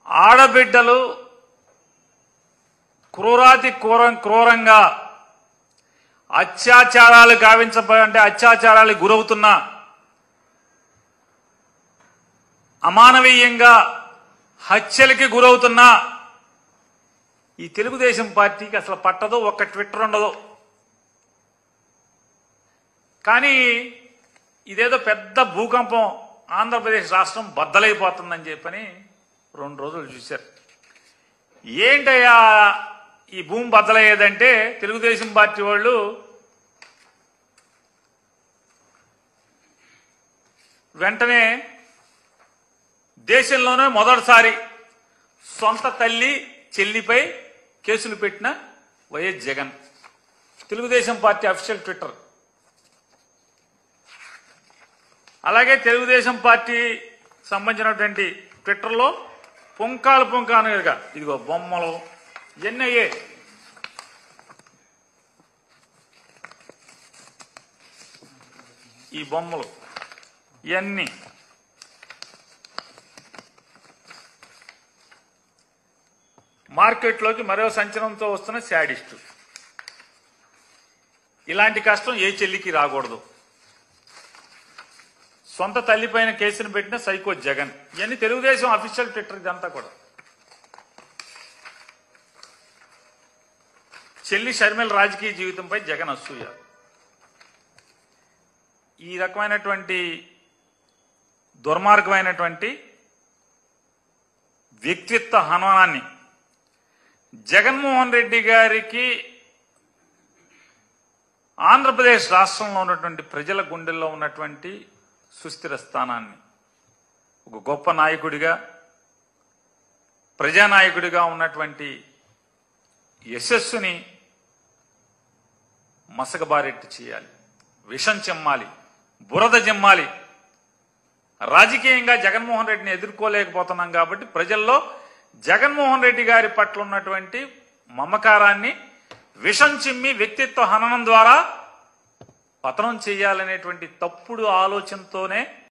ఆడబిడ్డలు క్రూరాతి క్రూరం క్రూరంగా అత్యాచారాలు గావించబ అంటే అత్యాచారాలకు గురవుతున్న అమానవీయంగా హత్యలకి గురవుతున్న ఈ తెలుగుదేశం పార్టీకి అసలు పట్టదు ఒక్క ట్విట్టర్ ఉండదు కానీ ఇదేదో పెద్ద భూకంపం ఆంధ్రప్రదేశ్ రాష్ట్రం బద్దలైపోతుందని చెప్పని రెండు రోజులు చూశారు ఏంటయ్యా ఈ భూమి బద్దలయ్యేదంటే తెలుగుదేశం పార్టీ వాళ్ళు వెంటనే దేశంలోనే మొదటిసారి సొంత తల్లి చెల్లిపై కేసులు పెట్టిన YS Jagan Telugu Desam party official Twitter అలాగే తెలుగుదేశం పార్టీ సంబంధించినటువంటి ట్విట్టర్లో పుంకాలు పుంకానుగా ఇదిగో బొమ్మలు ఇవన్నీ అయ్యే ఈ బొమ్మలు ఇవన్నీ మార్కెట్లోకి మరో సంచలనంతో వస్తున్న శాడిస్టు ఇలాంటి కష్టం ఏ చెల్లికి రాకూడదు సొంత తల్లిపైన కేసును పెట్టిన సైకో జగన్ ఇవన్నీ తెలుగుదేశం అఫీషియల్ ట్విట్టర్ ఇదంతా కూడా చెల్లి షర్మిల రాజకీయ జీవితంపై జగన్ అసూయ ఈ రకమైనటువంటి దుర్మార్గమైనటువంటి వ్యక్తిత్వ హననాన్ని జగన్మోహన్ రెడ్డి గారికి ఆంధ్రప్రదేశ్ రాష్ట్రంలో ఉన్నటువంటి ప్రజల గుండెల్లో ఉన్నటువంటి సుస్థిర స్థానాన్ని ఒక గొప్ప నాయకుడిగా ప్రజానాయకుడిగా ఉన్నటువంటి యశస్సుని మసకబారెట్టు చేయాలి విషం చెమ్మాలి బురద జమ్మాలి రాజకీయంగా జగన్మోహన్ రెడ్డిని ఎదుర్కోలేకపోతున్నాం కాబట్టి ప్రజల్లో జగన్మోహన్ రెడ్డి గారి పట్ల ఉన్నటువంటి మమకారాన్ని విషం చిమ్మి వ్యక్తిత్వ హననం ద్వారా పతనం చేయాలనేటువంటి తప్పుడు ఆలోచనతోనే